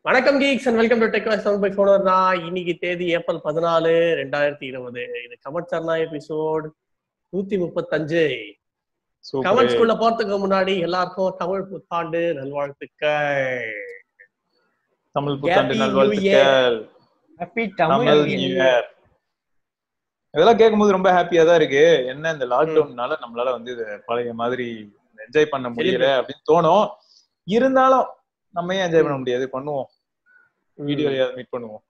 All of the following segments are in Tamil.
வணக்கம் geeks and welcome to tech sound by ஃபோனர்னா இன்னைக்கு தேதி ஏப்ரல் பதினாலு ரெண்டாயிரத்தி இருபது இது கமெண்ட் சர்னா எபிசோட் நூத்தி முப்பத்தஞ்சு கமெண்ட்ஸ் குள்ள போறதுக்கு முன்னாடி எல்லாருக்கும் தமிழ் புத்தாண்டு நல்வாழ்த்துக்கள் தமிழ் புத்தாண்டு Happy New நல்வாழ்த்துக்கள் happy Tamil Tamil new year இதெல்லாம் கேட்கும்போது ரொம்ப ஹாப்பியா தான் இருக்கு என்ன இந்த லாக்டவுன்னால நம்மளால வந்து இது பழைய மாதிரி என்ஜாய் பண்ண முடியல அப்படின்னு தோணும் இருந்தாலும் நம்ம ஏன் என்ஜாய் பண்ண முடியாது பண்ணுவோம் வீடியோலயாவது மீட் பண்ணுவோம்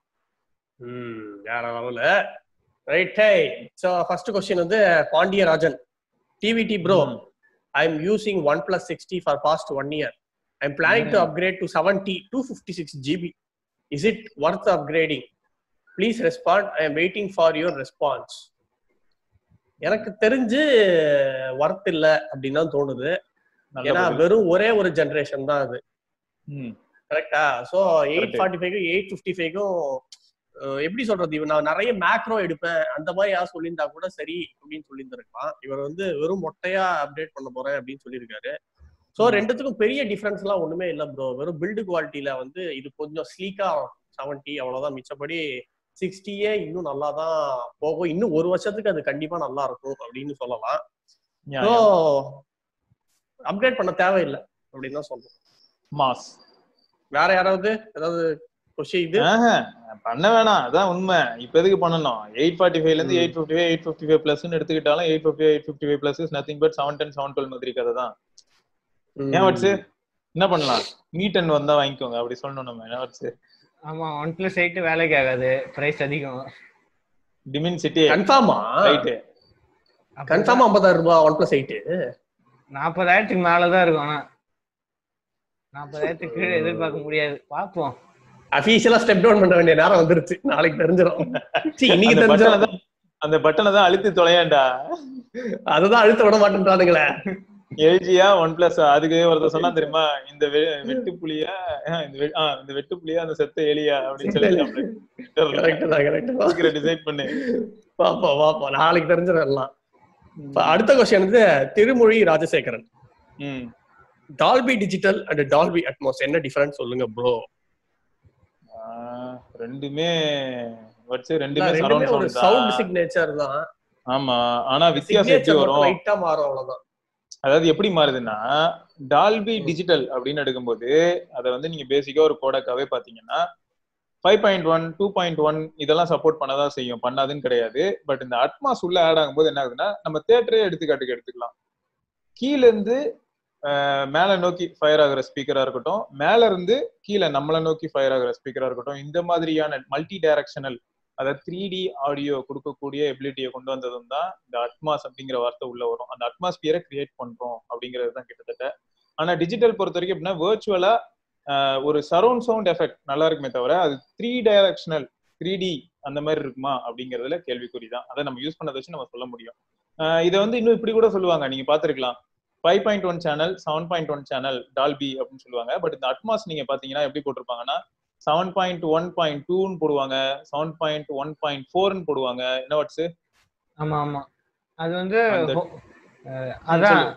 ம் வேற லெவல right hey so first question வந்து பாண்டியராஜன் டிவிடி ப்ரோ ம். I am using OnePlus six T for past one year I am planning to Mm. Upgrade to seven T two fifty six GB is it worth upgrading please respond I am waiting for your response எனக்கு தெரிஞ்சு ஒர்த் இல்ல அப்படின்னு தான் தோணுது நல்ல ஏன்னா பதில். வெறும் ஒரே ஒரு ஜெனரேஷன் தான் அது ம். கரெக்டா சோ எயிட் Correct. ஃபார்ட்டி ஃபைவ்க்கும் எயிட் ஃபிஃப்டி ஃபைவ்க்கும் எப்படி சொல்றது இவன் நான் நிறைய மேக்ரோ எடுப்பேன் அந்த மாதிரி யாராவது சொல்லியிருந்தா கூட சரி அப்படின்னு சொல்லியிருந்திருக்கலாம் இவர் வந்து வெறும் மொட்டையா அப்டேட் பண்ண போறேன் அப்படின்னு சொல்லியிருக்காரு சோ ம். ரெண்டுத்துக்கும் பெரிய டிஃபரன்ஸ் எல்லாம் ஒண்ணுமே இல்ல ப்ரோ வெறும் பில்டு குவாலிட்டியில வந்து இது கொஞ்சம் ஸ்லீக்கா செவன்ட்டி அவ்வளவுதான் மிச்சப்படி சிக்ஸ்டியே இன்னும் நல்லா தான் போகும் இன்னும் ஒரு வருஷத்துக்கு அது கண்டிப்பா நல்லா இருக்கும் அப்படின்னு சொல்லலாம் யா, ஸோ யா. அப்கிரேட் பண்ண தேவையில்லை அப்படின்னு தான் சொல்றோம் மாஸ் வேற யாராவது ஏதாவது கொஷின் இது ஆஹா, பண்ண வேணாம் அதான் உண்மை இப்ப எதுக்கு பண்ணணும் எயிட் ஃபார்ட்டி ஃபைவ்ல இருந்து ம். Eight fifty five eight fifty five plus எடுத்துக்கிட்டாலும் eight fifty eight fifty five plus nothing but seven ten seven twelve மாதிரி கதை தான் ஏன் வட்ஸ் என்ன பண்ணலாம் மீட் அண்ட் வந்தா வாங்கிக்கோங்க அப்படி சொல்லணும் நம்ம என்ன வட்ஸ் ஆமா ஒன் பிளஸ் எயிட் வேலைக்கு ஆகாது பிரைஸ் அதிகம் டிமின் சிட்டி கன்ஃபார்மா ரைட்டு கன்ஃபார்மா ஐம்பதாயிரம் ரூபாய் ஒன் பிளஸ் எயிட் நாற்பதாயிரத்துக்கு மேலதான் இருக்கும் ஆனா நாற்பதாயிரத்துக்கு கீழே எதிர்பார்க்க முடியாது பாப்போம் அபிஷியலா ஸ்டெப் டவுன் பண்ண வேண்டிய நேரம் வந்துருச்சு நாளைக்கு தெரிஞ்சிடும் சீ, இன்னைக்கு அந்த பட்டனை தெரிஞ்சிடும் தான் அந்த பட்டனை தான் அழுத்தி தொலையாண்டா அதுதான் அழுத்த விட மாட்டேன்றானுங்களே எல்ஜியா ஒன் பிளஸ் அதுக்கு ஒருத்தர் சொன்னா தெரியுமா இந்த வெ- வெட்டு புலியா ஆஹ் இந்த வெ- ஆஹ் இந்த வெட்டு புலியா அந்த செத்த எலியா அப்படின்னு சொல்லி கரெக்ட் தான் கரெக்ட் தான் டிசைட் பண்ணு பாப்போம் பாப்போம் நாளைக்கு தெரிஞ்சிடும் எல்லாம் இப்ப அடுத்த கொஸ்டின் வந்து திருமொழி ராஜசேகரன் ம் Dolby digital and Dolby Atmos என்ன டிஃபரன்ஸ் சொல்லுங்க ப்ரோ ஆஹ் ரெண்டுமே வச்சு ரெண்டுமே ரெண்டுமே சரௌண்ட் ஒரு சவுண்ட் சவுண்ட் தான் சிக்னேச்சர் தான் ஆமா ஆனா வித்தியாசம் எப்படி வரும் லைட்டா மாறும் அவ்வளவுதான் அதாவது எப்படி மாறுதுன்னா டால்பி டிஜிட்டல் அப்படின்னு எடுக்கும்போது அதை வந்து நீங்க பேசிக்கா ஒரு கோடக்காவே பாத்தீங்கன்னா five point one two point one இதெல்லாம் சப்போர்ட் பண்ணதான் செய்யும் பண்ணாதுன்னு கிடையாது பட் இந்த அட்மாஸ் உள்ள ஆட் ஆகும்போது என்ன ஆகுதுன்னா நம்ம தேட்டரே எடுத்துக்காட்டுக்கு எடுத்துக்கலாம் கீழ இருந்து அஹ், மேல நோக்கி ஃபயர் ஆகுற ஸ்பீக்கரா இருக்கட்டும் மேல இருந்து கீழே நம்மள நோக்கி ஃபயர் ஆகுற ஸ்பீக்கரா இருக்கட்டும் இந்த மாதிரியான மல்டி டைரக்ஷனல் அதாவது த்ரீ டி ஆடியோ கொடுக்கக்கூடிய எபிலிட்டியை கொண்டு வந்ததும் தான் இந்த அட்மாஸ் அப்படிங்கிற வார்த்தை உள்ள வரும் அந்த அட்மாஸ்பியரை கிரியேட் பண்றோம் அப்படிங்கிறது தான் கிட்டத்தட்ட ஆனா டிஜிட்டல் பொறுத்த வரைக்கும் எப்படின்னா வேர்ச்சுவலா ஒரு சரௌண்ட் சவுண்ட் எஃபெக்ட் நல்லா இருக்குமே தவிர அது த்ரீ டைரக்ஷனல் த்ரீ டி அந்த மாதிரி இருக்குமா அப்படிங்கறதுல கேள்விக்குறி தான் அதை நம்ம யூஸ் பண்ணதை வச்சு நம்ம சொல்ல முடியும் ஆஹ் இதை வந்து இன்னும் இப்படி கூட சொல்லுவாங்க நீங்க பாத்திருக்கலாம் five point one channel seven point one channel Dolby அப்படின்னு சொல்லுவாங்க பட் இந்த அட்மாஸ் நீங்க பாத்தீங்கன்னா எப்படி போட்டிருப்பாங்கன்னா செவன் பாயிண்ட் ஒன் பாயிண்ட் டூன்னு போடுவாங்க செவன் பாயிண்ட் ஒன் பாயிண்ட் ஃபோர்னு போடுவாங்க என்ன வாட்ஸ் ஆமா ஆமா அது வந்து அந்த- ho- அஹ், அதான் சொல்லு.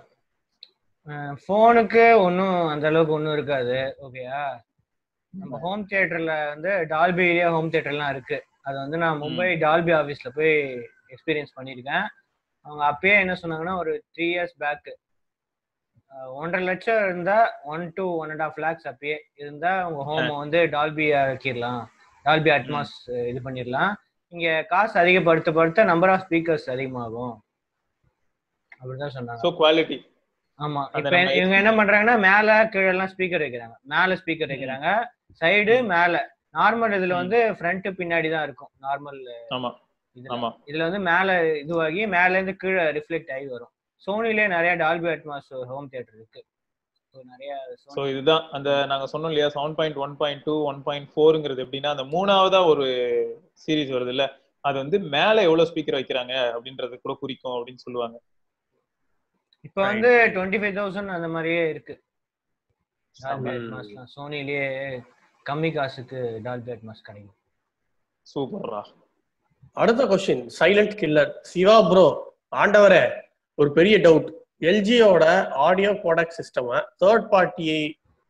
போனுக்கு ஒன்றும் அந்த அளவுக்கு ஒன்றும் இருக்காது ஓகேயா நம்ம ஹோம் தியேட்டர்ல வந்து டால்பிலேயே ஹோம் தியேட்டர்லாம் இருக்கு அது வந்து நான் மும்பை டால்பி ஆஃபீஸ்ல போய் எக்ஸ்பீரியன்ஸ் பண்ணியிருக்கேன் அவங்க அப்பயே என்ன சொன்னாங்கன்னா ஒரு த்ரீ இயர்ஸ் பேக்கு ஒன்றரை லட்சம் இருந்தா one to one and half lakhs அப்பயே இருந்தா உங்க ஹோம் வந்து டால்பி ஆக்கிடலாம் டால்பி அட்மாஸ் இது பண்ணிடலாம் இங்க காசு அதிகப்படுத்த படுத்த நம்பர் ஆஃப் ஸ்பீக்கர்ஸ் அதிகமாகும் அப்படிதான் சொன்னாங்க ஸோ குவாலிட்டி ஆமா அந்த இப்ப நம்ம இவங்க என்ன பண்றாங்கன்னா மேல கீழ எல்லாம் ஸ்பீக்கர் வைக்கிறாங்க மேல ஸ்பீக்கர் வைக்கிறாங்க சைடு மேல நார்மல் இதுல ம். வந்து ஃப்ரண்ட் பின்னாடி தான் இருக்கும் நார்மல் ஆமா இதுல ஆமா இதுல வந்து மேல இதுவாகி மேல இருந்து கீழே ரிஃப்ளெக்ட் ஆகி வரும் சோனிலே நிறைய டால்பி அட்மாஸ் ஹோம் தியேட்டர் இருக்கு So, நிறைய ஸோ Sony- இதுதான் அந்த நாங்க சொன்னோம் இல்லையா seven point one point two one point ஃபோருங்கிறது எப்படின்னா அந்த மூணாவதா ஒரு சீரிஸ் வருது இல்ல அது வந்து மேல எவ்வளவு ஸ்பீக்கர் வைக்கிறாங்க அப்படின்றது கூட குறிக்கும் அப்படின்னு சொல்லுவாங்க இப்ப வந்து டுவெண்ட்டி ஃபைவ் தௌசண்ட் அந்த மாதிரியே இருக்கு டால்பி ம். அட்மாஸ்லாம் சோனிலேயே கம்மி காசுக்கு டால்பி அட்மாஸ் கிடைக்கும் சூப்பர்ரா அடுத்த question silent killer Siva bro ஆண்டவரே ஒரு பெரிய டவுட் எல்ஜியோட ஆடியோ ப்ராடக்ட் சிஸ்டம் தேர்ட் பார்ட்டியை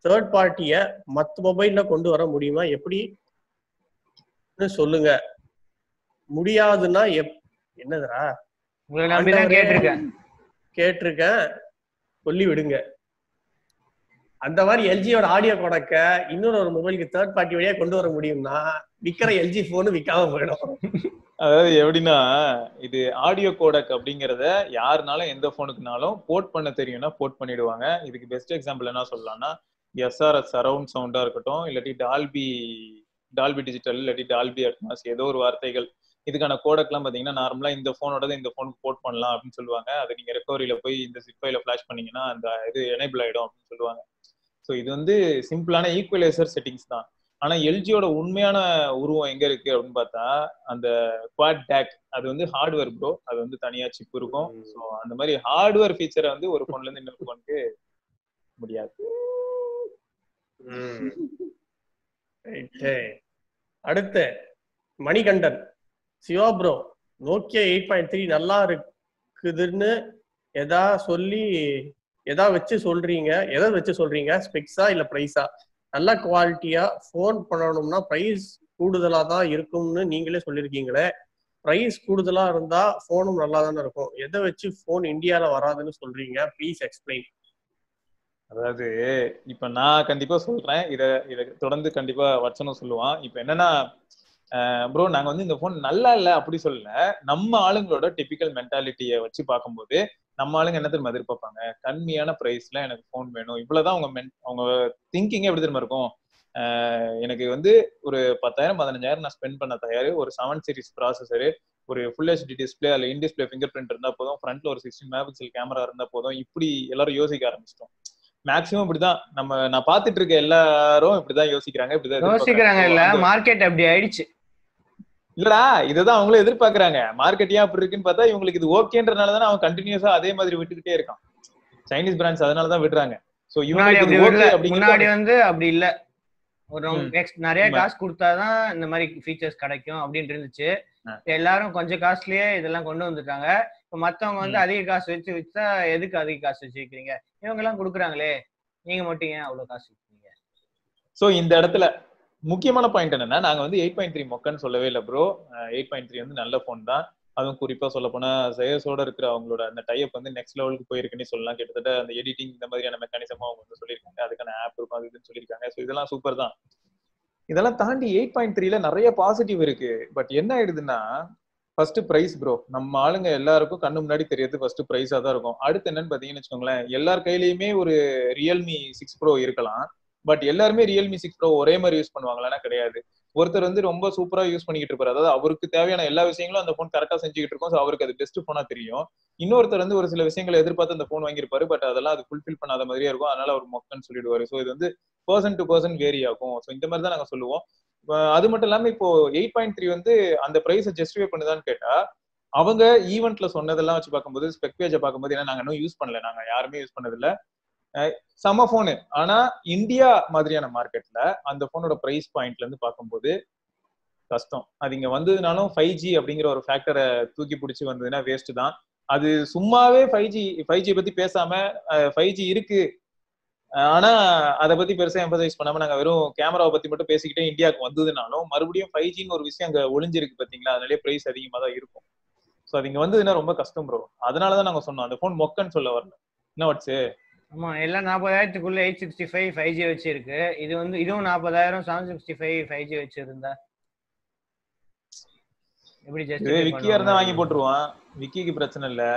தேர்ட் பார்ட்டிய மத்த மொபைல்ல கொண்டு வர முடியுமா எப்படி சொல்லுங்க முடியாதுன்னா எப் என்னதுடா உங்களை நம்பி தான் ஆண்டவரே. கேட்டிருக்கேன் கேட்டிருக்கேன் சொல்லி விடுங்க அந்த மாதிரி எல்ஜியோட ஆடியோ கொடக்க இன்னொரு ஒரு மொபைலுக்கு தேர்ட் பார்ட்டி வழியா கொண்டு வர முடியும்னா விக்கிற எல்ஜி போன் விக்காம போயிடும் அதாவது எப்படின்னா இது ஆடியோ கோடக் அப்படிங்கறத யாருனாலும் எந்த போனுக்குனாலும் போர்ட் பண்ண தெரியும்னா போர்ட் பண்ணிடுவாங்க இதுக்கு பெஸ்ட் எக்ஸாம்பிள் என்ன சொல்லலாம்னா எஸ்ஆர்எஸ் சரவுண்ட் சவுண்டா இருக்கட்டும் இல்லாட்டி டால்பி டால்பி டிஜிட்டல் இல்லாட்டி டால்பி அட்மாஸ் ஏதோ ஒரு வார்த்தைகள் இதுக்கான கோடக்லாம் பாத்தீங்கன்னா நார்மலா இந்த போனோட இந்த போனுக்கு போர்ட் பண்ணலாம் அப்படின்னு சொல்லுவாங்க அது நீங்க ரெக்கவரியில போய் இந்த zip file ஃபிளாஷ் பண்ணீங்கன்னா அந்த இது எனேபிள் ஆயிடும் அப்படின்னு சொல்லுவாங்க ஸோ இது வந்து சிம்பிளான ஈக்குவலைசர் செட்டிங்ஸ் தான் ஆனா எல்ஜியோட உண்மையான உருவம் எங்க இருக்கு அப்படின்னு பார்த்தா அந்த குவாட் டேக் அது வந்து ஹார்ட்வேர் ப்ரோ அது வந்து தனியா சிப் இருக்கும் ஸோ அந்த மாதிரி ஹார்ட்வேர் ஃபீச்சரை வந்து ஒரு போன்ல இருந்து இன்னொரு போனுக்கு முடியாது ரைட்டு. அடுத்து Manikandan Siva bro Nokia eight point three நல்லா இருக்குதுன்னு எதா சொல்லி எதா வச்சு சொல்றீங்க எதை வச்சு சொல்றீங்க ஸ்பெக்ஸா இல்ல பிரைஸா நல்ல குவாலிட்டியா ஃபோன் பண்ணணும்னா பிரைஸ் கூடுதலா தான் இருக்கும்னு நீங்களே சொல்லியிருக்கீங்களே பிரைஸ் கூடுதலா இருந்தா ஃபோனும் நல்லா தானே இருக்கும் எதை வச்சு ஃபோன் இந்தியால வராதுன்னு சொல்றீங்க ப்ளீஸ் எக்ஸ்பிளைன் அதாவது இப்ப நான் கண்டிப்பா சொல்றேன் இத இத தொடர்ந்து கண்டிப்பா வச்சனும் சொல்லுவான் இப்ப என்னன்னா ப்ரோ நாங்க வந்து இந்த போன் நல்லா இல்ல அப்படி சொல்லல நம்ம ஆளுங்களோட டிபிக்கல் மென்டாலிட்டியை வச்சு பார்க்கும்போது நம்ம ஆளுங்க என்ன தெரியுமா எதிர்பார்ப்பாங்க கம்மியான பிரைஸ்ல எனக்கு போன் வேணும் இவ்வளவுதான் அவங்க men- அவங்க திங்கிங்கே எப்படி தெரியுமா இருக்கும் ஆஹ் எனக்கு வந்து ஒரு பத்தாயிரம் பதினஞ்சாயிரம் நான் ஸ்பெண்ட் பண்ண தயார் ஒரு செவன் சீரிஸ் ப்ராசஸரு ஒரு ஃபுல் ஹெச்டி டிஸ்பிளே அதில் இன் டிஸ்பிளே ஃபிங்கர் பிரிண்ட் இருந்தா போதும் ஃப்ரண்ட்ல ஒரு சிக்ஸ்டீன் மெகா பிக்சல் கேமரா இருந்தா போதும் இப்படி எல்லாரும் யோசிக்க ஆரம்பிச்சிட்டோம் மேக்ஸிமம் இப்படிதான் நம்ம நான் பார்த்துட்டு இருக்க எல்லாரும் இப்படிதான் யோசிக்கிறாங்க இப்படிதான் யோசிக்கிறாங்க இல்ல எதிர்பார்க்கறாங்க. மார்க்கெட் அப்படி ஆயிடுச்சு இல்லடா இதுதான் அவங்களும் எதிர்பார்க்கறாங்க மார்க்கெட் ஏன் அப்படி இருக்குன்னு பார்த்தா இவங்களுக்கு இது ஓகேன்றனால தானே அவன் கண்டினியூஸா அதே மாதிரி விட்டுக்கிட்டே இருக்கான் சைனீஸ் பிராண்ட்ஸ் அதனால தான் விடுறாங்க சோ முன்னாடி இவங்களுக்கு அப்படி இது விடல ஓகே முன்னாடி அப்படிங்கிறது வந்து அப்படி இல்ல ஒரு ம். ex- நிறைய உண்மை. காசு கொடுத்தாதான் இந்த மாதிரி ஃபீச்சர்ஸ் கிடைக்கும் அப்படின்னு இருந்துச்சு ஆ. இப்ப எல்லாரும் கொஞ்சம் காசுலயே இதெல்லாம் கொண்டு வந்துட்டாங்க இப்ப மத்தவங்க வந்து ம். அதிக காசு வச்சு வச்சா எதுக்கு அதிக காசு வச்சு வைக்கிறீங்க இவங்க எல்லாம் கொடுக்குறாங்களே நீங்க மட்டும் ஏன் அவ்வளவு காசு வைக்கிறீங்க சோ இந்த இடத்துல முக்கியமான பாயிண்ட் என்னன்னா நாங்க வந்து எயிட் பாயிண்ட் த்ரீ மொக்கன்னு சொல்லவே இல்லை ப்ரோ எயிட் பாயிண்ட் த்ரீ வந்து நல்ல ஃபோன் தான் அதுவும் குறிப்பா சொல்ல போனா ஜெயஸோட இருக்கிற அவங்களோட அந்த டைப் வந்து நெக்ஸ்ட் லெவலுக்கு போயிருக்குன்னு சொல்லலாம் கிட்டத்தட்ட அந்த எடிட்டிங் இந்த மாதிரியான மெக்கானிசமா அவங்க வந்து சொல்லியிருக்காங்க அதுக்கான ஆப் இருக்கும் அது இதுன்னு சொல்லியிருக்காங்க ஸோ இதெல்லாம் சூப்பர் தான் இதெல்லாம் தாண்டி எயிட் பாயிண்ட் த்ரீல நிறைய பாசிட்டிவ் இருக்கு பட் என்ன ஆயிடுதுன்னா ஃபர்ஸ்ட் பிரைஸ் ப்ரோ நம்ம ஆளுங்க எல்லாருக்கும் கண்ணு முன்னாடி தெரியாது ஃபர்ஸ்ட் பிரைஸா தான் இருக்கும் அடுத்து என்னன்னு பாத்தீங்கன்னு வச்சுக்கோங்களேன் எல்லார் கையிலயுமே ஒரு ரியல்மி சிக்ஸ் ப்ரோ இருக்கலாம் பட் எல்லாருமே ரியல்மி சிக்ஸ் ப்ரோ ஒரே மாதிரி யூஸ் பண்ணுவாங்களான்னா கிடையாது ஒருத்தர் வந்து ரொம்ப சூப்பரா யூஸ் பண்ணிக்கிட்டு இருப்பாரு அதாவது அவருக்கு தேவையான எல்லா விஷயங்களும் அந்த ஃபோன் கரெக்டா செஞ்சுக்கிட்டு இருக்கும் ஸோ அவருக்கு அது பெஸ்ட் ஃபோனா தெரியும் இன்னொருத்தர் வந்து ஒரு சில விஷயங்களை எதிர்பார்த்து அந்த ஃபோன் வாங்கியிருப்பாரு பட் அதெல்லாம் அது ஃபுல்ஃபில் பண்ணாத மாதிரியே இருக்கும் அதனால அவர் மொக்கன்னு சொல்லிடுவாரு ஸோ இது வந்து பர்சன் டு பர்சன் வேரி ஆகும் ஸோ இந்த மாதிரி தான் நாங்க சொல்லுவோம் அஹ் அது மட்டும் இல்லாம இப்போ எயிட் பாயிண்ட் த்ரீ வந்து அந்த பிரைஸை ஜஸ்டிஃபை பண்ணுதான்னு கேட்டா அவங்க ஈவெண்ட்ல சொன்னதெல்லாம் வச்சு பார்க்கும்போது ஸ்பெக் பேஜை பார்க்கும்போது ஏன்னா நாங்க இன்னும் யூஸ் பண்ணல நாங்க யாருமே யூஸ் பண்ணதில்ல அஹ் செம போனு ஆனா இந்தியா மாதிரியான மார்க்கெட்ல அந்த போனோட பிரைஸ் பாயிண்ட்ல இருந்து பார்க்கும்போது கஷ்டம் அது இங்க வந்ததுனாலும் ஃபைவ் ஜி அப்படிங்கிற ஒரு ஃபேக்டரை தூக்கி பிடிச்சி வந்ததுன்னா வேஸ்ட் தான் அது சும்மாவே ஃபைவ் ஜி ஃபைவ் ஜி பத்தி பேசாம ஃபைவ் ஜி இருக்கு அஹ் ஆனா அதை பத்தி பெருசா எம்பசைஸ் பண்ணாம நாங்க வெறும் கேமராவை பத்தி மட்டும் பேசிக்கிட்டே இந்தியாவுக்கு வந்ததுனாலும் மறுபடியும் ஃபைவ் ஜின்னு ஒரு விஷயம் அங்க ஒளிஞ்சிருக்கு பாத்தீங்களா அதனாலே பிரைஸ் அதிகமா தான் இருக்கும் ஸோ அது இங்க வந்ததுன்னா ரொம்ப கஷ்டம் ப்ரோ அதனாலதான் நாங்க சொன்னோம் அந்த ஃபோன் மொக்கன்னு சொல்ல வரல என்ன வச்சு ஆமா எல்லாம் நாற்பதாயிரத்துக்குள்ள eight sixty five five G வச்சு இருக்கு இது வந்து இதுவும் நாற்பதாயிரம் seven sixty five five G வச்சு இருந்தா எப்படி இது justify விக்கியா இருந்தா பண்ணுவாங்க? வாங்கி போட்டுருவான் விக்கிக்கு பிரச்சனை இல்ல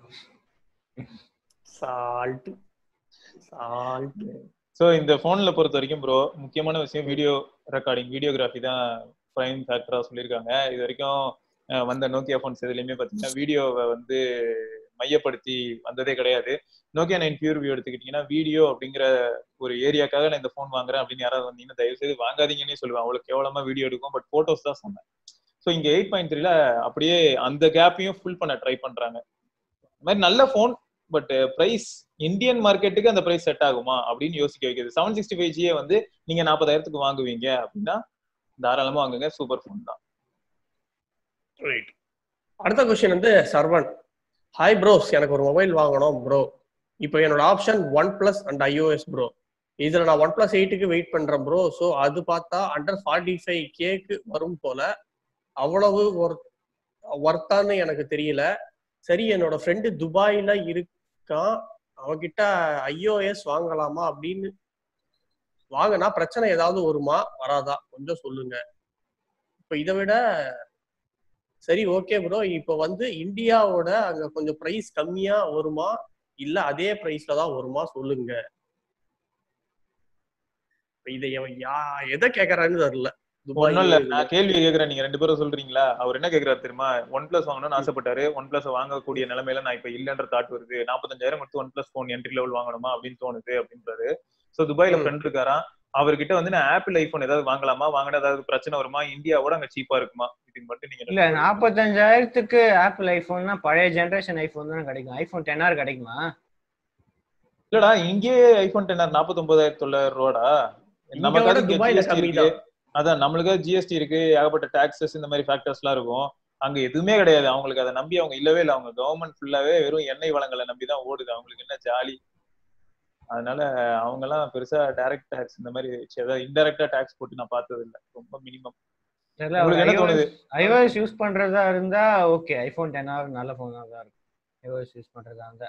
சால்ட் சால்ட் சோ இந்த போன்ல பொறுத்த வரைக்கும் ப்ரோ முக்கியமான விஷயம் வீடியோ ரெக்கார்டிங் வீடியோகிராஃபி தான் பிரைம் ஃபேக்டரா சொல்லியிருக்காங்க இது வரைக்கும் அஹ், வந்த நோக்கியா போன்ஸ் எதுலயுமே பாத்தீங்கன்னா வீடியோவை வந்து மையப்படுத்தி வந்ததே கிடையாது நோக்கியா நைன் பியூர் வியூ எடுத்துக்கிட்டீங்கன்னா வீடியோ அப்படிங்கிற ஒரு ஏரியாக்காக நான் இந்த ஃபோன் வாங்குறேன் அப்படின்னு யாராவது வந்தீங்கன்னா தயவு செய்து வாங்காதீங்கன்னே சொல்லுவேன் அவ்வளவு கேவலமா வீடியோ எடுக்கும் பட் போட்டோஸ் தான் சொன்னேன் ஸோ இங்க எயிட் பாயிண்ட் த்ரீல அப்படியே அந்த கேப்பையும் ஃபுல் பண்ண ட்ரை பண்றாங்க இந்த மாதிரி நல்ல ஃபோன் பட் பிரைஸ் இந்தியன் மார்க்கெட்டுக்கு அந்த பிரைஸ் செட் ஆகுமா அப்படின்னு யோசிக்க வைக்கிறது செவன் சிக்ஸ்டி ஃபைவ் ஜியே வந்து நீங்க நாற்பதாயிரத்துக்கு வாங்குவீங்க அப்படின்னா தாராளமா வாங்குங்க சூப்பர் ஃபோன் தான் ரைட் அடுத்த கொஸ்டின் வந்து சர்வன் ஹாய் ப்ரோஸ் எனக்கு ஒரு மொபைல் வாங்கணும் ப்ரோ இப்போ என்னோட option OnePlus and iOS bro இதுல நான் ஒன் பிளஸ் எயிட்டுக்கு வெயிட் பண்றேன் ப்ரோ ஸோ அது பார்த்தா அண்டர் ஃபார்ட்டி ஃபைவ் கேக்கு வரும் போல அவ்வளவு ஒர்த்தான்னு எனக்கு தெரியல சரி என்னோட ஃப்ரெண்டு துபாயில இருக்கான் அவகிட்ட ஐஓஎஸ் வாங்கலாமா அப்படின்னு வாங்கினா பிரச்சனை ஏதாவது வருமா வராதா கொஞ்சம் சொல்லுங்க இப்ப இதை விட சரி ஓகே ப்ரோ இப்போ வந்து இந்தியாவோட அங்க கொஞ்சம் பிரைஸ் கம்மியா வருமா இல்ல அதே பிரைஸ்ல தான் வருமா சொல்லுங்க இப்ப இதை எவன் யா எதை கேக்குறான்னு தெரியல ஒண்ணும் இல்ல துபாய் நான் கேள்வி கேக்குறேன் நீங்க ரெண்டு பேரும் சொல்றீங்களா அவர் என்ன கேக்குறாரு தெரியுமா ஒன் பிளஸ் வாங்கணும்னு ஆசைப்பட்டாரு ஒன் பிளஸ் வாங்கக்கூடிய நிலைமையில நான் இப்ப இல்லன்ற தாட் வருது நாற்பத்தஞ்சாயிரம் கொடுத்து OnePlus phone entry level வாங்கணுமா அப்படின்னு தோணுது அப்படின்றாரு சோ துபாயில ம். ஃப்ரெண்ட் இருக்காராம் அவர்கிட்ட வந்து நான் ஆப்பிள் ஐபோன் ஏதாவது வாங்கலாமா வாங்கினா ஏதாவது பிரச்சனை வருமா இந்தியாவோட அங்க சீப்பா இருக்குமா இதுக்கு மட்டும் நீங்க இல்ல நாற்பத்தஞ்சாயிரத்துக்கு ஆப்பிள் ஐபோன்னா பழைய ஜெனரேஷன் ஐபோன் தானே கிடைக்கும் ஐபோன் டென் ஆர் கிடைக்குமா இல்லடா இங்கேயே ஐபோன் டென் நாற்பத்தி ஒன்பதாயிரத்தி தொள்ளாயிரம் ரூபாடா இங்க நமக்கு விட அதுக்கு துபாயில GST கம்மி இருக்கு. தான் அதான் நம்மளுக்கு ஜிஎஸ்டி இருக்கு ஏகப்பட்ட டாக்ஸஸ் இந்த மாதிரி ஃபேக்டர்ஸ் எல்லாம் இருக்கும் அங்க எதுவுமே கிடையாது அவங்களுக்கு அதை நம்பி அவங்க இல்லவே இல்லை அவங்க கவர்மெண்ட் ஃபுல்லாவே வெறும் எண்ணெய் வளங்களை நம்பி தான் ஓடுது அவங்களுக்கு என்ன ஜாலி அதனால அவங்க எல்லாம் பெருசா டைரக்ட் டாக்ஸ் இந்த மாதிரி ச்சே, அதாவது இன்டைரக்டா டாக்ஸ் போட்டு நான் பார்த்தது இல்ல ரொம்ப மினிமம் தெரியல உங்களுக்கு என்ன தோணுது? ஐஓஎஸ் யூஸ் பண்றதா இருந்தா ஓகே ஐபோன் டென் ஆர் நல்ல போனா தான் இருக்கும் ஐஓஎஸ் யூஸ் பண்றதா இருந்தா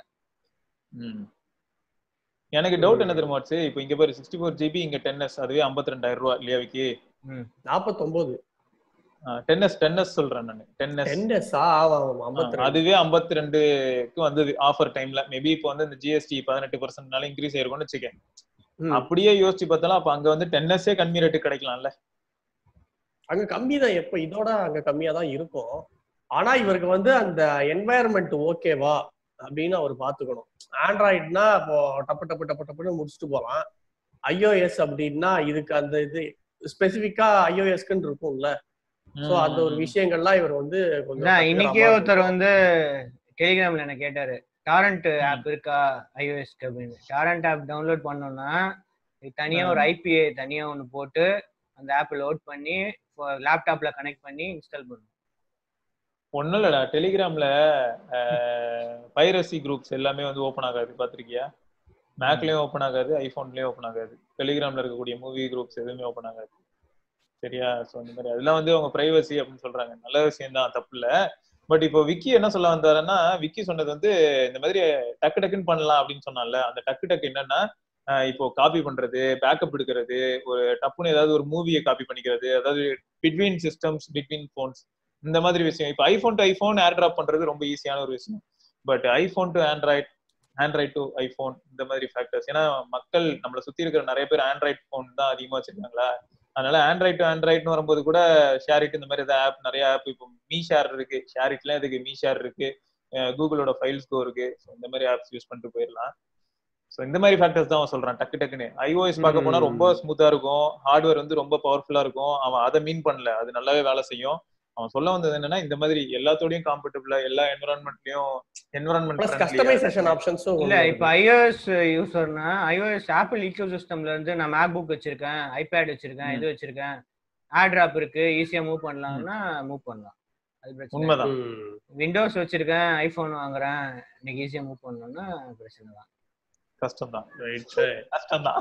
எனக்கு டவுட் என்ன தெரியுமா ஆச்சு இப்போ இங்க பாரு சிக்ஸ்டி ஃபோர் ஜிபி இங்க டென் எஸ் அதுவே ஐம்பத்தி ரெண்டாயிரம் ரூபா இல்லையா விக்கி நாற்பத்தொன்பது டென் எஸ் டென் எஸ் சொல்றேன் நான் டென் எஸ் டென் டேஸா ஆமா ஆமா ஐம்பத்தி ரெண்டு அதுவே 52 ரெண்டுக்கு வந்தது ஆஃபர் டைம்ல மேபி இப்போ வந்து இந்த ஜிஎஸ்டி பதினெட்டு பர்சன்ட்னால இன்க்ரீஸ் ஆயிருக்கும்னு வச்சுக்கேன் ம். அப்படியே யோசிச்சு பார்த்தாலும் அப்ப அங்க வந்து டென் எஸ்ஸே கம்மி ரேட்டு கிடைக்கலாம்ல அங்க கம்மி தான் எப்ப இதோட அங்க கம்மியா தான் இருக்கும் ஆனா இவருக்கு வந்து அந்த என்வாயர்மெண்ட் ஓகேவா அப்படின்னு அவர் பாத்துக்கணும் ஆண்ட்ராய்டுனா இப்போ டப்பு டப்பு டப்பு டப்புன்னு முடிச்சுட்டு போலாம் ஐஓஎஸ் அப்படின்னா இதுக்கு அந்த இது ஸ்பெசிபிக்கா ஐஓஎஸ்க்குன்னு இருக்கும்ல சோ அந்த ஒரு விஷயங்கள்லாம் இவர் வந்து கொஞ்சம் நான் கத்துக்கிற இன்னைக்கே மாதிரி ஒருத்தர் இருக்கும். வந்து டெலிகிராம்ல என்ன கேட்டாரு டாரண்ட் ஆப் இருக்கா ஐஓஎஸ்க்கு அப்படின்னு டாரண்ட் ஆப் டவுன்லோட் பண்ணோம்னா இதுக்கு தனியா ஒரு ஐபிஏ தனியா ஒன்னு போட்டு அந்த ஆப் லோட் பண்ணி லேப்டாப்ல கனெக்ட் பண்ணி இன்ஸ்டால் பண்ணணும் ஒண்ணும் இல்லடா டெலிகிராம்ல பைரசி குரூப்ஸ் எல்லாமே வந்து ஓபன் ஆகாது பாத்திருக்கியா மேக்லயும் ஓபன் ஆகாது ஐபோன்லயும் ஓபன் ஆகாது டெலிகிராம்ல இருக்கக்கூடிய மூவி குரூப்ஸ் எதுவுமே ஓபன் ஆகாது சரியா சோ இந்த மாதிரி அதெல்லாம் வந்து அவங்க பிரைவசி அப்படின்னு சொல்றாங்க நல்ல விஷயம் தான் தப்பு இல்ல பட் இப்போ விக்கி என்ன சொல்ல வந்தாருன்னா விக்கி சொன்னது வந்து இந்த மாதிரி டக்கு டக்குன்னு பண்ணலாம் அப்படின்னு சொன்னால அந்த டக்கு டக்கு என்னன்னா அஹ் இப்போ காப்பி பண்றது பேக்கப் எடுக்கிறது ஒரு டப்புன்னு ஏதாவது ஒரு மூவியை காப்பி பண்ணிக்கிறது அதாவது பிட்வீன் சிஸ்டம்ஸ் பிட்வீன் போன்ஸ் இந்த மாதிரி விஷயம் இப்போ iPhone to iPhone AirDrop பண்றது ரொம்ப ஈஸியான ஒரு விஷயம் but iPhone to Android Android to iPhone இந்த மாதிரி ஃபேக்டர்ஸ் ஏன்னா மக்கள் நம்மளை சுத்தி இருக்கிற நிறைய பேர் ஆண்ட்ராய்ட் போன் தான் அதிகமா வச்சிருக்காங்களா அதனால ஆண்ட்ராய்ட் டு ஆண்ட்ராய்ட்னு வரும்போது கூட ஷேரிட் இந்த மாதிரி ஏதாவது ஆப் நிறைய ஆப் இப்போ மீ ஷேர் இருக்கு ஷேரிட்லாம் இதுக்கு மீ ஷேர் இருக்கு கூகுளோட ஃபைல்ஸ் கோ இருக்கு ஸோ இந்த மாதிரி ஆப்ஸ் யூஸ் பண்ணிட்டு போயிடலாம் ஸோ இந்த மாதிரி ஃபேக்டர்ஸ் தான் அவன் சொல்றான் டக்கு டக்குன்னு ஐஓஎஸ் பார்க்க போனா ரொம்ப ஸ்மூத்தா இருக்கும் ஹார்ட்வேர் வந்து ரொம்ப பவர்ஃபுல்லா இருக்கும் அவன் அதை மீன் பண்ணல அது நல்லாவே வேலை செய்யும் அவன் சொல்ல வந்தது என்னன்னா இந்த மாதிரி எல்லாத்தோடையும் காம்பர்டபுளா எல்லா என்வரான்மெண்ட்லயும் பிளஸ் என்வரான்மெண்ட் கஸ்டமைசேஷன் ஆப்ஷன்ஸும் இல்ல இப்ப ஐஓஎஸ் யூசர்னா ஐஓஎஸ் ஆப்பிள் ஈக்கோ சிஸ்டம்ல இருந்து நான் மேக் புக் வச்சிருக்கேன் ஐபேட் வச்சிருக்கேன் இது வச்சிருக்கேன் ஆட்ராப் இருக்கு ஈஸியா மூவ் பண்ணலாம்னா மூவ் பண்ணலாம் அது பிரச்சனை உண்மைதான் விண்டோஸ் வச்சிருக்கேன் ஐபோன் வாங்குறேன் இன்னைக்கு ஈஸியா மூவ் பண்ணணும்னா பிரச்சனை தான் கஷ்டம் தான் கஷ்டம் தான்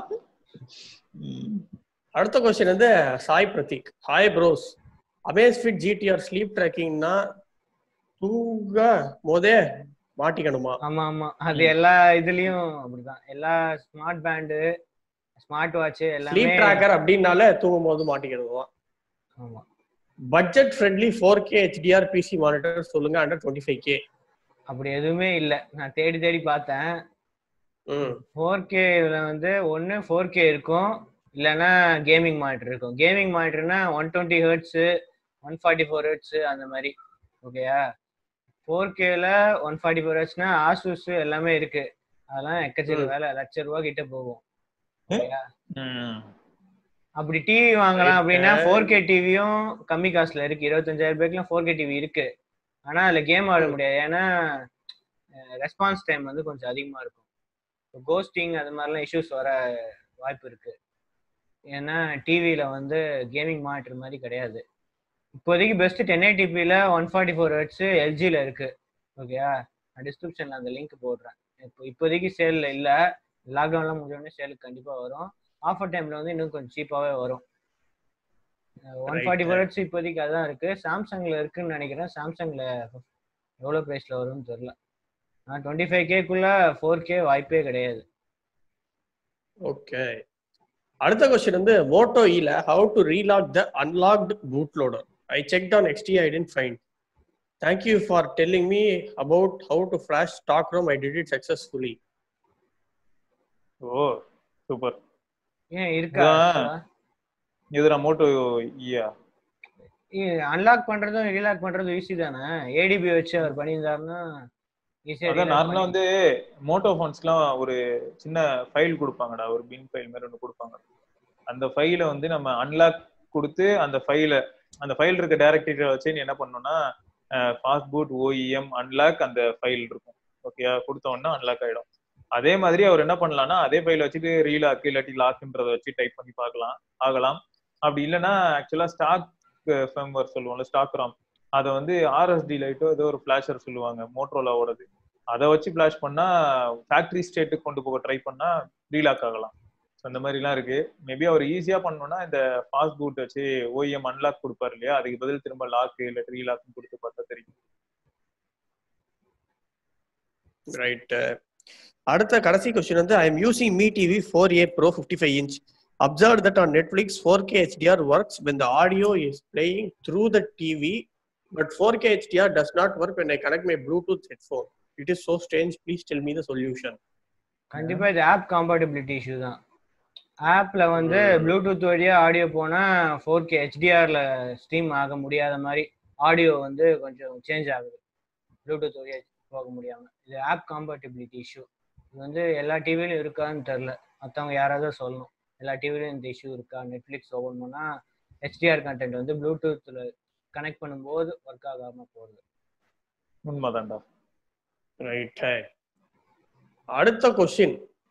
அடுத்த கொஸ்டின் வந்து Sai Prateek hi bros Amazfit GTR sleep ட்ராக்கிங்னா தூங்க போதே மாட்டிக்கணுமா ஆமா ஆமா அது எல்லா இதுலயும் அப்படிதான் எல்லா ஸ்மார்ட் பேண்டு ஸ்மார்ட் வாட்ச் எல்லாமே ஸ்லீப் ட்ராக்கர் அப்படின்னாலே தூங்கும் போது மாட்டிக்கிறது தான் ஆமா budget friendly four K HDR PC monitor சொல்லுங்க அண்டர் டுவெண்ட்டி ஃபைவ் கே அப்படி எதுவுமே இல்ல நான் தேடி தேடி பார்த்தேன் ம் ஃபோர் கேல வந்து ஒன்னு ஃபோர் கே இருக்கும் இல்லைன்னா கேமிங் மானிட்டர் இருக்கும் கேமிங் மானிட்டர்னா one twenty hertz one forty four hertz அந்த மாதிரி ஓகேயா ஃபோர் கேல ஒன் ஃபார்ட்டி ஃபோர் ஹர்ட்ஸ்னா ஆசூஸ் எல்லாமே இருக்கு அதெல்லாம் எக்கச்சக்க ம். வேலை லட்ச ரூபா கிட்ட போகும் ஓகேயா ம். அப்படி டிவி வாங்கலாம் Right. அப்படின்னா ஃபோர் கே டிவியும் கம்மி காசுல இருக்கு இருபத்தஞ்சாயிரம் ரூபாய்க்குலாம் ஃபோர் கே டிவி இருக்கு ஆனா அதுல கேம் ஆட முடியாது ஏன்னா ரெஸ்பான்ஸ் டைம் வந்து கொஞ்சம் அதிகமா இருக்கும் கோஸ்டிங் அது மாதிரிலாம் இஷ்யூஸ் வர வாய்ப்பு இருக்கு ஏன்னா டிவியில வந்து கேமிங் மானிட்டர் மாதிரி கிடையாது இப்போதைக்கு பெஸ்ட் டென் ஐடிபியில் ஒன் ஃபார்ட்டி ஃபோர் ஹர்ட்ஸ் எல்ஜியில் இருக்கு ஓகேயா நான் டிஸ்கிரிப்ஷனில் அந்த லிங்க் போடுறேன் இப்போ இப்போதைக்கு சேலில் இல்லை லாக்டவுன்லாம் முடிஞ்சோடனே சேலுக்கு கண்டிப்பா வரும் ஆஃபர் டைம்ல வந்து இன்னும் கொஞ்சம் சீப்பாவே வரும் ஒன் Right. ஃபார்ட்டி பர்ட்ஸ் இப்போதைக்கு அதான் இருக்கு சாம்சங்ல இருக்குன்னு நினைக்கிறேன் சாம்சங்ல எவ்வளோ ப்ரைஸ்ல வரும்னு தெரியல நான் டுவெண்ட்டி ஃபைவ் கேக்குள்ள ஃபோர் கே வாய்ப்பே கிடையாது ஓகே அடுத்த கொஸ்டின் வந்து மோட்டோ இல how to relock the unlocked bootloader I check on XD I didn't find thank you for telling me about how to flash stock ROM I did it successfully ஓ சூப்பர் ஏன் இருக்கா அதான். இதுல மோட்டோ ஈயா அன்லாக் பண்றதும் ரீலாக் பண்றதும் ஈஸி தானே ஏடிபி வச்சு அவர் பண்ணியிருந்தாருன்னா ஈஸியா அதான் நார்மலா வந்து மோட்டோ ஃபோன்ஸ்க்குலாம் ஒரு சின்ன ஃபைல் கொடுப்பாங்கடா ஒரு பின் ஃபைல் மாதிரி ஒன்று கொடுப்பாங்க அந்த ஃபைலை வந்து நம்ம அன்லாக் கொடுத்து அந்த ஃபைலை அந்த ஃபைல் இருக்க டேரக்டரியை வச்சு நீ என்ன பண்ணணும்னா ஃபாஸ்ட் பூட் ஓஇஎம் அன்லாக் அந்த ஃபைல் இருக்கும் ஓகேயா கொடுத்த உடனே அன்லாக் ஆயிடும் அதே மாதிரி அவர் என்ன பண்ணலாம்னா அதே ஃபைல் வச்சுட்டு ரீலாக் இல்லாட்டி லாக்ன்றதை வச்சு டைப் பண்ணி பார்க்கலாம் ஆகலாம் அப்படி இல்லைன்னா ஆக்சுவலா ஸ்டாக் ஃபேம்வர் சொல்லுவோம்ல ஸ்டாக் ராம் அதை வந்து ஆர்எஸ்டி லைட்டோ ஏதோ ஒரு ஃபிளாஷர் சொல்லுவாங்க மோட்ரோலாவோடது அதை வச்சு ஃபிளாஷ் பண்ணா ஃபேக்டரி ஸ்டேட்டுக்கு கொண்டு போக ட்ரை பண்ணா ரீலாக் ஆகலாம் ஸோ அந்த மாதிரிலாம் இருக்கு மேபி அவர் ஈஸியா பண்ணணும்னா இந்த ஃபாஸ்ட் பூட் வச்சு ஓஎம் அன்லாக் கொடுப்பாரு இல்லையா அதுக்கு பதில் திரும்ப லாக் இல்லை ரீலாக் கொடுத்து பார்த்தா தெரியும் ரைட் அடுத்த கடைசி கொஸ்டின் வந்து I am using Mi TV four A pro fifty five inch observe that on Netflix four K HDR works when the audio is playing through the TV but four K HDR does not work when I connect my Bluetooth headphone it is so strange please tell me the solution கண்டிப்பா இது ஆப் காம்பேட்டபிலிட்டி இஷ்யூ தான் ஆப்ல வந்து ப்ளூடூத் வழியா ஆடியோ போனா ஃபோர் கே ஹெச்டிஆர்ல ஸ்ட்ரீம் ஆக முடியாத மாதிரி ஆடியோ வந்து கொஞ்சம் சேஞ்ச் ஆகுது ப்ளூடூத் வழியா போக முடியாம இது ஆப் காம்பேட்டபிலிட்டி இஷ்யூ இது வந்து எல்லா டிவிலையும் இருக்கான்னு தெரில மற்றவங்க யாராவது சொல்லணும் எல்லா டிவிலையும் இந்த இஷ்யூ இருக்கா நெட்ஃப்ளிக்ஸ் ஓபன் பண்ணா ஹெச்டிஆர் கண்டென்ட் வந்து ப்ளூடூத்ல கனெக்ட் பண்ணும்போது ஒர்க் ஆகாம போகுது உண்மைதான்டா ரைட் அடுத்த கொஸ்டின்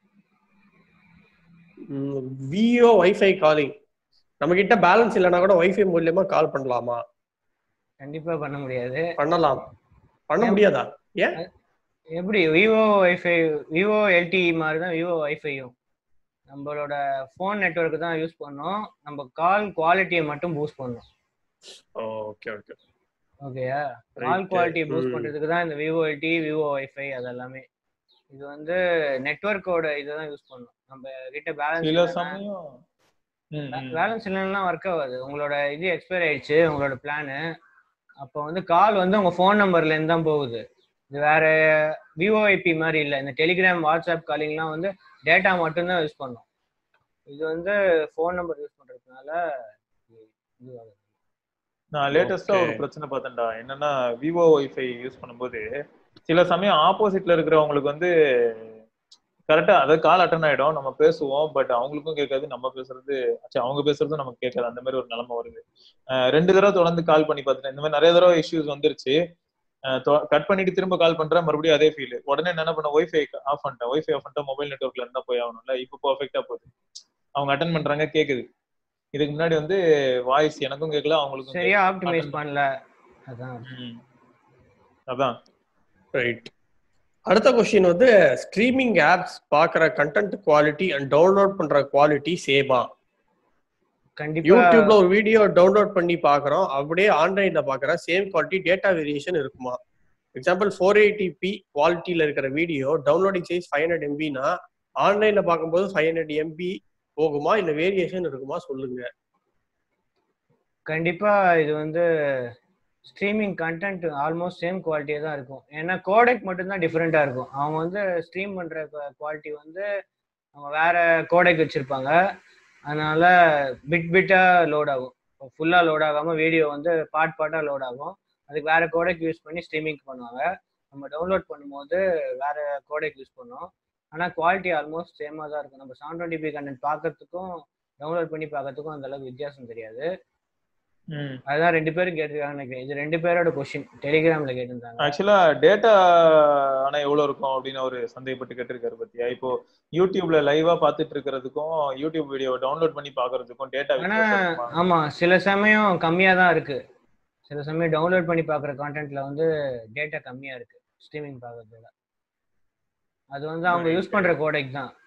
விஓ வைஃபை காலிங் நம்ம கிட்ட பேலன்ஸ் இல்லைன்னா கூட வைஃபை மூலியமா கால் பண்ணலாமா கண்டிப்பா பண்ண முடியாது பண்ணலாம் பண்ண முடியாதா ஏன் எப்படி விவோ வைஃபை விவோ எல்டிஇ மாதிரி தான் விவோ வைஃபையும் நம்மளோட ஃபோன் நெட்வொர்க் தான் யூஸ் பண்ணோம் நம்ம கால் குவாலிட்டியை மட்டும் பூஸ்ட் பண்ணோம் ஓகே ஓகே ஓகேயா கால் Right. குவாலிட்டியை பூஸ்ட் ம். பண்றதுக்கு தான் இந்த விவோ எல்டி விவோ வைஃபை அதெல்லாமே இது வந்து நெட்வொர்க்கோட இதை தான் யூஸ் பண்ணோம் நம்ம கிட்ட சில பேலன்ஸ் சமயம் ம், ம். பேலன்ஸ் இல்லைன்னா ஒர்க் ஆகாது உங்களோட இது எக்ஸ்பயர் ஆயிடுச்சு உங்களோட பிளானு அப்போ வந்து கால் வந்து உங்க ஃபோன் நம்பர்ல இருந்து தான் போகுது இது வேற விவோஐபி மாதிரி இல்லை இந்த டெலிகிராம் வாட்ஸ்அப் காலிங்லாம் வந்து டேட்டா மட்டும்தான் யூஸ் பண்ணும் இது வந்து ஃபோன் நம்பர் யூஸ் பண்றதுனால இது- இது ஆகுது. நான் லேட்டஸ்டா Okay. ஒரு பிரச்சனை பார்த்தேன்டா என்னன்னா விவோ வைஃபை யூஸ் பண்ணும்போது சில சமயம் ஆப்போசிட்ல இருக்கிறவங்களுக்கு வந்து கரெக்டா அதாவது கால் அட்டன் ஆயிடும் நம்ம பேசுவோம் பட் அவங்களுக்கும் கேட்காது நம்ம பேசுறது அச்சா அவங்க பேசுறதும் நமக்கு கேட்காது அந்த மாதிரி ஒரு நிலைமை வருது அஹ் ரெண்டு தடவை தொடர்ந்து கால் பண்ணி பார்த்துட்டேன் இந்த மாதிரி நிறைய தடவை இஷ்யூஸ் வந்துருச்சு கட் பண்ணிட்டு திரும்ப கால் பண்றேன் மறுபடியும் அதே ஃபீல் உடனே என்ன பண்ண ஒய்ஃபை ஆஃப் பண்ணிட்டேன் ஒய்ஃபை ஆஃப் பண்ணிட்டா மொபைல் நெட்ஒர்க்ல இருந்தா போய் ஆகணும்ல இப்போ பர்ஃபெக்டா போகுது அவங்க அட்டன் பண்றாங்க கேக்குது இதுக்கு முன்னாடி வந்து வாய்ஸ் எனக்கும் கேட்கல அவங்களுக்கும் சரியா ஆப்டிமைஸ் பண்ணல அதான் ம். அதான் ரைட் அடுத்த கொஸ்டின் வந்து ஸ்ட்ரீமிங் ஆப்ஸ் பார்க்குற கண்டென்ட் குவாலிட்டி அண்ட் டவுன்லோட் பண்ற குவாலிட்டி சேமா கண்டிப்பா யூடியூப்ல ஒரு வீடியோ டவுன்லோட் பண்ணி பார்க்குறோம் அப்படியே ஆன்லைன்ல பார்க்குற சேம் குவாலிட்டி டேட்டா வேரியேஷன் இருக்குமா எக்ஸாம்பிள் ஃபோர் எயிட்டி பி குவாலிட்டியில இருக்கிற video downloading size five hundred எம்பினா ஆன்லைன்ல பார்க்கும்போது ஃபைவ் ஹண்ட்ரட் எம்பி போகுமா இல்ல வேரியேஷன் இருக்குமா சொல்லுங்க கண்டிப்பா இது வந்து ஸ்ட்ரீமிங் கண்டென்ட் ஆல்மோஸ்ட் சேம் குவாலிட்டியே தான் இருக்கும் ஏன்னா கோடெக் மட்டும்தான் டிஃப்ரெண்டா இருக்கும் அவங்க வந்து ஸ்ட்ரீம் பண்ற குவாலிட்டி வந்து அவங்க வேற கோடெக் வச்சிருப்பாங்க அதனால பிட் பிட்டா லோட் ஆகும் ஃபுல்லா லோட் ஆகாம வீடியோ வந்து பார்ட் பார்ட்டா லோட் ஆகும் அதுக்கு வேற கோடெக் யூஸ் பண்ணி ஸ்ட்ரீமிங் பண்ணுவாங்க நம்ம டவுன்லோட் பண்ணும்போது வேற கோடெக் யூஸ் பண்ணோம் ஆனா குவாலிட்டி ஆல்மோஸ்ட் சேமா தான் இருக்கும் நம்ம செவன் டுவெண்ட்டி பி கண்டென்ட் பார்க்கறதுக்கும் டவுன்லோட் பண்ணி பார்க்கறதுக்கும் அந்த அளவுக்கு வித்தியாசம் தெரியாது ம் அதான் ரெண்டு பேரும் கேட்டிருக்காங்கன்னு நினைக்கிறேன் இது ரெண்டு பேரோட கொஸ்டின் டெலிகிராம்ல கேட்டிருந்தாங்க ஆக்சுவலா டேட்டா ஆனா எவ்வளவு இருக்கும் அப்படின்னு அவரு சந்தேகப்பட்டு கேட்டிருக்காரு பத்தியா இப்போ யூடியூப்ல லைவா பாத்துட்டு இருக்கிறதுக்கும் யூடியூப் வீடியோ டவுன்லோட் பண்ணி பாக்குறதுக்கும் டேட்டா ஆனா ஆமா சில சமயம் கம்மியா தான் இருக்கு சில சமயம் டவுன்லோட் பண்ணி பாக்குற கான்டென்ட்ல வந்து டேட்டா கம்மியா இருக்கு ஸ்ட்ரீமிங் பார்க்கறதுல அது வந்து அவங்க யூஸ் பண்ற கோடெக் தான்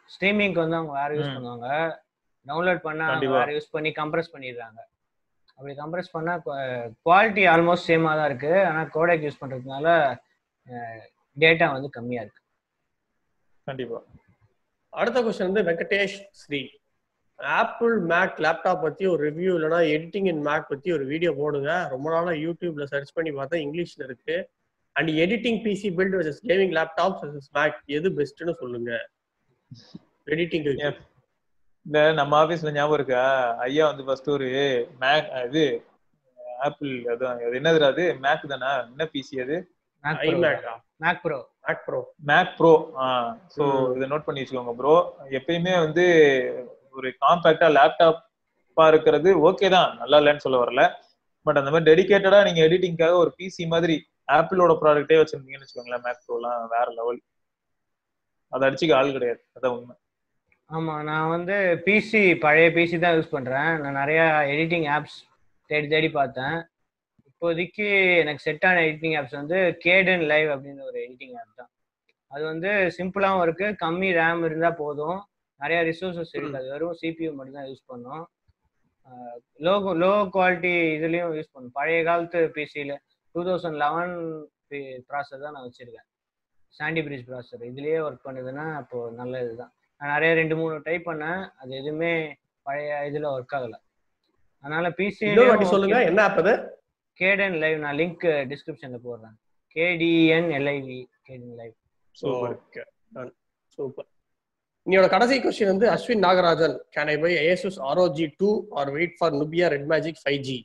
ஸ்ட்ரீமிங்க்கு வந்து அவங்க வேற யூஸ் ம். பண்ணுவாங்க டவுன்லோட் பண்ணா அவங்க கண்டிப்பா. வேற யூஸ் பண்ணி கம்ப்ரஸ் பண்ணிடுறாங்க அப்படி கம்ப்ரஸ் பண்ணா குவாலிட்டி ஆல்மோஸ்ட் சேமா தான் இருக்கு ஆனா கோடெக் யூஸ் பண்றதுனால டேட்டா வந்து கம்மியா இருக்கு கண்டிப்பா அடுத்த கொஸ்டின் வந்து Venkatesh Sri Apple Mac laptop பத்தி ஒரு ரிவ்யூ இல்லைன்னா எடிட்டிங் இன் மேக் பத்தி ஒரு வீடியோ போடுங்க ரொம்ப நாளா யூடியூப்ல சர்ச் பண்ணி பார்த்தா இங்கிலீஷ்ல இருக்கு and editing PC build versus gaming laptop versus Mac எது பெஸ்ட்னு சொல்லுங்க எடிட்டிங் Yeah. இந்த நம்ம ஆபீஸ்ல ஞாபகம் இருக்கா ஐயா வந்து ஃபர்ஸ்ட் ஒரு மேக் இது ஆப்பிள் அதான் அது என்னது அது மேக் தானே என்ன பிசி அது மேக் ஐமேக்கா Mac Pro Mac Pro Mac Pro so ம். இதை நோட் பண்ணி வச்சுக்கோங்க ப்ரோ எப்பயுமே வந்து ஒரு காம்பேக்டா லேப்டாப்பா இருக்கிறது ஓகே தான் நல்லா இல்லைன்னு சொல்ல வரல பட் அந்த மாதிரி டெடிகேட்டடா நீங்க எடிட்டிங்காக ஒரு பிசி மாதிரி ஆப்பிளோட ப்ராடக்ட்டே வச்சிருந்தீங்கன்னு வச்சுக்கோங்களேன் மேக் ப்ரோலாம் வேற லெவல் அதை அடிச்சுக்க ஆள் கிடையாது அதான் உண்மை ஆமா நான் வந்து பிசி பழைய பிசி தான் யூஸ் பண்றேன் நான் நிறைய எடிட்டிங் ஆப்ஸ் தேடி தேடி பார்த்தேன் இப்போதைக்கு எனக்கு செட் ஆன எடிட்டிங் ஆப்ஸ் வந்து கேடன் லைவ் அப்படின்னு ஒரு எடிட்டிங் ஆப் தான் அது வந்து சிம்பிளாகவும் இருக்கு கம்மி ரேம் இருந்தா போதும் நிறைய ரிசோர்சஸ் இருக்கு அது வெறும் சிபியூ மட்டும் தான் யூஸ் பண்ணும் லோ லோ குவாலிட்டி இதுலயும் யூஸ் பண்ணும் பழைய காலத்து பிசியில் டூ தௌசண்ட் லெவன் ப்ராசர் தான் நான் வச்சிருக்கேன் சாண்டி பிரிட்ஜ் ப்ராசர் இதுலயே ஒர்க் பண்ணுதுன்னா அப்போ நல்ல இதுதான் நான் நிறைய ரெண்டு மூணு டைப் பண்ணேன் அது எதுவுமே பழைய இதுல ஒர்க் ஆகல அதனால பிசி இன்னொரு வாட்டி சொல்லுங்க என்ன ஆப் அது கேடன் லைவ் நான் லிங்க் டிஸ்கிரிப்ஷன்ல போடுறேன் கேடிஎன் எல்ஐவி கேடன் லைவ் சூப்பர் ஓகே சூப்பர் நீயோட கடைசி கொஸ்டின் வந்து Ashwin Nagarajan can I buy Asus ROG two or wait for Nubia Red Magic five G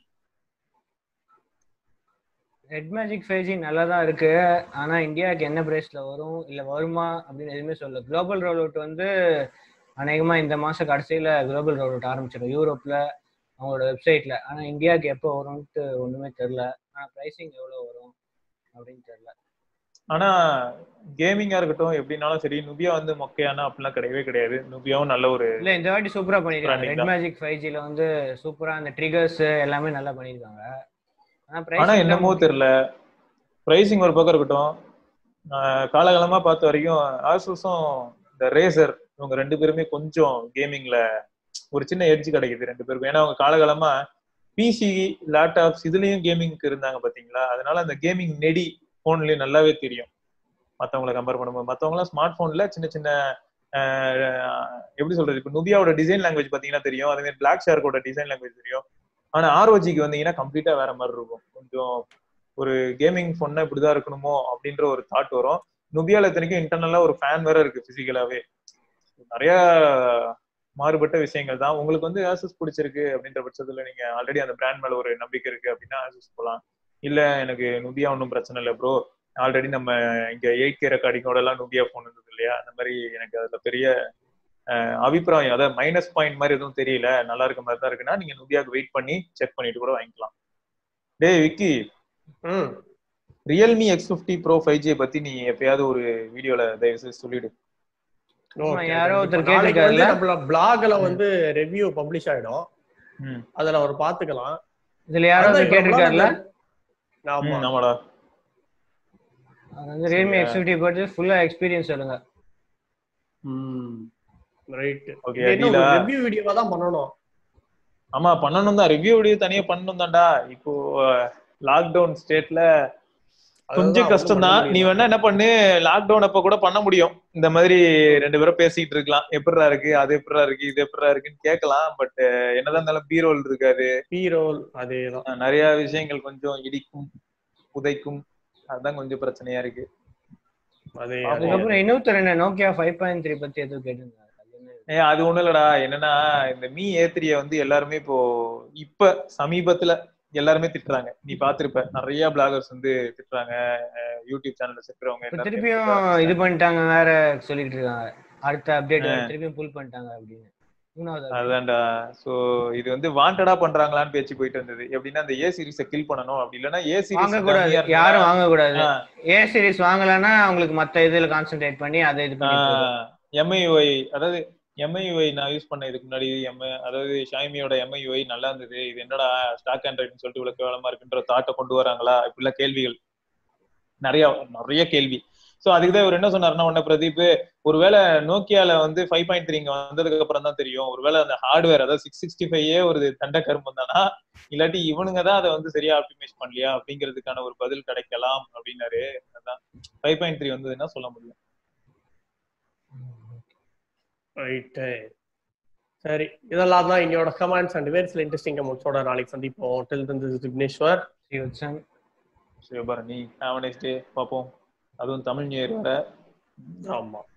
Red Magic five G நல்லா தான் இருக்கு ஆனா இந்தியாவுக்கு என்ன பிரைஸ்ல வரும் இல்ல வருமா அப்படின்னு எதுவுமே சொல்ல குளோபல் ரோல் அவுட் வந்து அநேகமா இந்த மாச கடைசியில குளோபல் ரோல் அவுட் ஆரம்பிச்சிடும் யூரோப்ல அவங்களோட வெப்சைட்ல ஆனா இந்தியாவுக்கு எப்போ வரும்ட்டு ஒண்ணுமே தெரியல ஆனா பிரைசிங் எவ்வளவு வரும் அப்படின்னு தெரியல ஆனா கேமிங்கா இருக்கட்டும் எப்படின்னாலும் சரி நுபியா வந்து மொக்கையான அப்படிலாம் கிடையவே கிடையாது நுபியாவும் நல்ல ஒரு இல்ல இந்த வாட்டி சூப்பரா பண்ணிருக்காங்க Branding ரெட் தான். மேஜிக் ஃபைவ் ஜில வந்து சூப்பரா அந்த ட்ரிகர்ஸ் எல்லாமே நல்லா பண்ணிருக்காங்க ஆனா ஆனா pricing என்னமோ தான் தெரியல பிரைசிங் ஒரு பக்கம் இருக்கட்டும் ஆஹ் காலகாலமா பார்த்த வரைக்கும் ஆசூஸும் இந்த ரேசர் இவங்க ரெண்டு பேருமே கொஞ்சம் கேமிங்ல ஒரு சின்ன எட்ஜ் கிடைக்குது ரெண்டு பேருக்கும் ஏன்னா அவங்க காலகாலமா பிசி லேப்டாப்ஸ் இதுலயும் கேமிங்க்கு இருந்தாங்க பாத்தீங்களா அதனால அந்த கேமிங் நெடி போன்லயும் நல்லாவே தெரியும் மத்தவங்கள கம்பேர் பண்ணும்போது மத்தவங்க ஸ்மார்ட் போன்ல சின்ன சின்ன ஆஹ் எப்படி சொல்றது இப்ப நுபியாவோட டிசைன் லாங்குவேஜ் பாத்தீங்கன்னா தெரியும் அதே மாதிரி பிளாக் ஷார்க்கோட டிசைன் லாங்குவேஜ் தெரியும் ஆனா ஆர்ஓஜிக்கு வந்தீங்கன்னா கம்ப்ளீட்டா வேற மாதிரி இருக்கும் கொஞ்சம் ஒரு கேமிங் ஃபோன்னா இப்படிதான் இருக்கணுமோ அப்படின்ற ஒரு தாட் வரும் நுபியால இத்தனைக்கும் இன்டர்னலா ஒரு ஃபேன் வேற இருக்கு பிசிக்கலாவே நிறைய மாறுபட்ட விஷயங்கள் தான் உங்களுக்கு வந்து ஆசஸ் பிடிச்சிருக்கு அப்படின்ற பட்சத்துல நீங்க ஆல்ரெடி அந்த பிராண்ட் மேல ஒரு நம்பிக்கை இருக்கு அப்படின்னா ஆசஸ் போகலாம் இல்ல எனக்கு நுபியா ஒன்றும் பிரச்சனை இல்லை ப்ரோ ஆல்ரெடி நம்ம இங்க எயிட் கே ரெக்கார்டிங்கோட எல்லாம் நுபியா போன் இருந்தது இல்லையா அந்த மாதிரி எனக்கு அதுல பெரிய அஹ், அபிப்பிராயம் அதாவது மைனஸ் பாயிண்ட் மாதிரி எதுவும் தெரியல நல்லா இருக்க மாதிரி தான் இருக்குன்னா நீங்க நுபியாக்கு வெயிட் பண்ணி செக் பண்ணிட்டு கூட வாங்கிக்கலாம் டேய் விக்கி ம் Realme X fifty pro five ஜியை பத்தி நீ எப்பயாவது ஒரு வீடியோல தயவு செய்து சொல்லிடு ஆமா, Okay, யாரோ கண்டிப்பா. ஒருத்தர் நாளைக்கு வந்து கேட்டிருக்காருல்ல? நம்மள பிளாக்ல வந்து ரிவ்யூ பப்ளிஷ் ஆயிடும் ம் அதுல அவர் பாத்துக்கலாம் இதுல யாரோ அதான் ஒருத்தர் இப்ப கேட்டிருக்காருல்ல ஆமா ம், ஆமாடா அது வந்து ரியல்மி எக்ஸ் ஃபிஃப்டி பற்றி ஃபுல்லா எக்ஸ்பீரியன்ஸ் சொல்லுங்க ரைட் Okay, என்ன அடியில- ரிவ்யூ வீடியோவா தான் பண்ணணும் ஆமா பண்ணணும் தான் ரிவ்யூ வீடியோ தனியா பண்ணணும் தான்டா இப்போ லாக்டவுன் ஸ்டேட்ல கொஞ்சம் அதுதான் கஷ்டம் தான் ஒண்ணும் நீ பண்ண வேணா என்ன பண்ணு லாக்டவுன் அப்ப கூட பண்ண முடியும் இந்த மாதிரி ரெண்டு பேரும் பேசிட்டு இருக்கலாம் எப்படிடா இருக்கு அது எப்படிடா இருக்கு இது எப்படிடா இருக்குன்னு கேட்கலாம் பட் என்னதான் இருந்தாலும் பீரோல் இருக்காது ஹீரோல் அதேதான் அஹ் நிறைய விஷயங்கள் கொஞ்சம் இடிக்கும் உதைக்கும் அதுதான் கொஞ்சம் பிரச்சனையா இருக்கு அதே ஆமா. அதுக்கப்புறம் இன்னொருத்தர் என்ன நோக்கியா ஃபைவ் பாயிண்ட் த்ரீ பத்தி எதுவும் கேட்டிருந்தாரு அது என்ன? ஏ அது ஒண்ணும் இல்லடா என்னன்னா இந்த மீ ஏத்திரிய வந்து எல்லாருமே இப்போ இப்ப சமீபத்துல எல்லாருமே திட்டுறாங்க நீ பாத்திருப்ப நிறைய பிளாகர்ஸ் வந்து திட்டுறாங்க அஹ் யூடியூப் சேனல்ல திட்டுறவங்க இப்ப எல்லாருமே திருப்பியும் திட்டுறாங்க. இது பண்ணிட்டாங்க வேற சொல்லிட்டு இருக்காங்க அடுத்த அப்டேட் ஆ. திருப்பியும் புல் பண்ணிட்டாங்க அப்படின்னு மூணாவது update. அதான்டா சோ இது வந்து வாண்டடா பண்றாங்களான்னு பேச்சு போயிட்டு இருந்தது எப்படின்னா அந்த ஏ சீரிஸ கில் பண்ணணும் அப்படி இல்லைன்னா ஏ வாங்க கூடாது சீரிஸ் யாரும் வாங்க கூடாது ஏ சீரிஸ் வாங்கலன்னா அவங்களுக்கு மத்த இதுல கான்சென்ட்ரேட் பண்ணி அதை இது பண்ணி எம்ஐஒய் அதாவது எம்ஐஒய் நான் யூஸ் பண்ண இதுக்கு முன்னாடி எம் அதாவது ஷாய்மியோட எம்ஐஒய் நல்லா இருந்தது இது என்னடா ஸ்டாக் ஆண்ட்ராய்டுன்னு சொல்லிட்டு இவ்வளவு கேவலமா இருக்குன்ற தாட்டை கொண்டு வராங்களா இப்படிலாம் கேள்விகள் நிறைய நிறைய கேள்வி சோ அதுக்கு தான் இவர் என்ன சொன்னாருன்னா உடனே பிரதீப் ஒருவேளை நோக்கியால வந்து ஃபைவ் பாயிண்ட் த்ரீ இங்க வந்ததுக்கு அப்புறம் தான் தெரியும் ஒருவேளை அந்த ஹார்ட்வேர் அதாவது சிக்ஸ் சிக்ஸ்டி ஃபைவ் ஒரு தண்ட கரும்பு தானா இல்லாட்டி இவனுங்க தான் அதை வந்து சரியா ஆப்டிமைஸ் பண்ணலையா அப்படிங்கிறதுக்கான ஒரு பதில் கிடைக்கலாம் அப்படின்னாரு அதான் ஃபைவ் பாயிண்ட் த்ரீ வந்ததுன்னா சொல்ல முடியும் ரைட்டு சரி இதெல்லாம் தான் என்னோட கமெண்ட்ஸ் அண்ட் வேறு சில இன்ட்ரெஸ்டிங் கமெண்ட்ஸோட நாளைக்கு சந்திப்போம் டில் தந்து Vigneshwar Sivachan Sivabharani have nice day பார்ப்போம் அதுவும் தமிழ் நியூ இயர் வர ஆமா